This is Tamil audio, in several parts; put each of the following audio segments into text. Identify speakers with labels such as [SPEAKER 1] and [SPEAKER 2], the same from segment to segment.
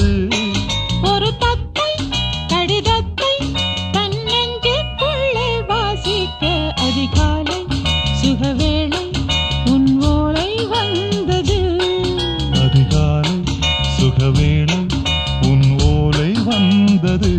[SPEAKER 1] வந்தது
[SPEAKER 2] ஒரு தத்தை கடிதத்தை தன் நெஞ்சுக்குள்ளே வாசிக்க அதிகாலை சுகவேளை உன் ஓலை வந்தது
[SPEAKER 1] அதிகாலை சுகவேளை உன் ஓலை வந்தது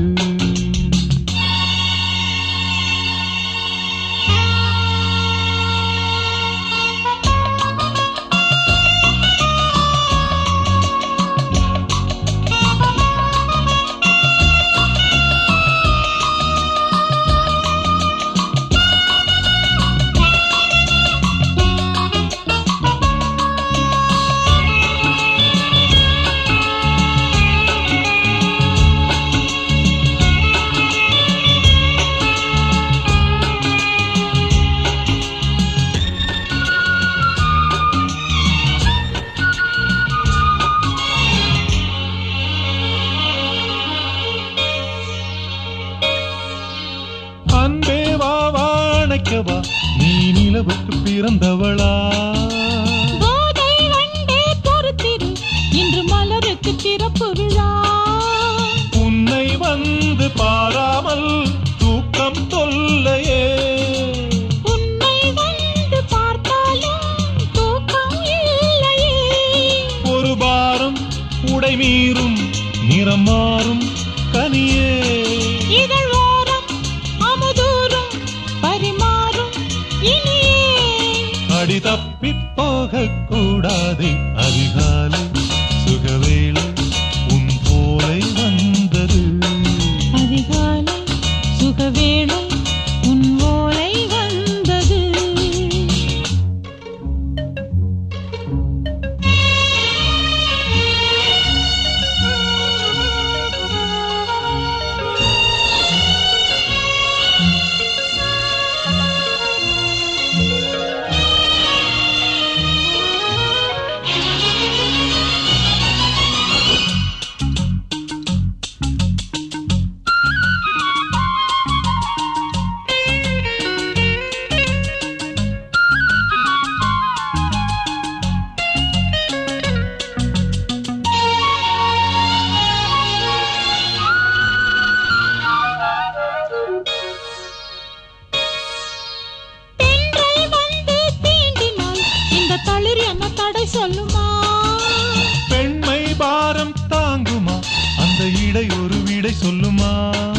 [SPEAKER 1] அன்பே வா வாழைக்கவா நீ நிலவுக்கு பிறந்தவளா
[SPEAKER 2] போதை வண்டே பொறுத்திரு இன்று மலருக்கு திறப்பு விழா
[SPEAKER 1] உன்னை வந்து பாராமல் தூக்கம் தொல்லையே
[SPEAKER 2] உன்னை வந்து பார்த்தாலும் தூக்கம் இல்லையே
[SPEAKER 1] ஒரு பாரம் உடை மீறும் நிறம் மாறும் கனியே
[SPEAKER 2] இதழ் ஓரம் அமுதூரும் பரிமாறும் இனியே
[SPEAKER 1] அடி தப்பி போக கூடாதே அதிகாலை சுகவேளை உன் போலை வந்தது
[SPEAKER 2] அதிகாலை சுகவேளை உன் ஓலை வந்தது தென்றல் வந்து தீண்டினால் இந்த தளிர் என்ன தடை சொல்லுமா
[SPEAKER 1] பெண்மை பாரம் தாங்குமா அந்த இடை ஒரு விடை சொல்லுமா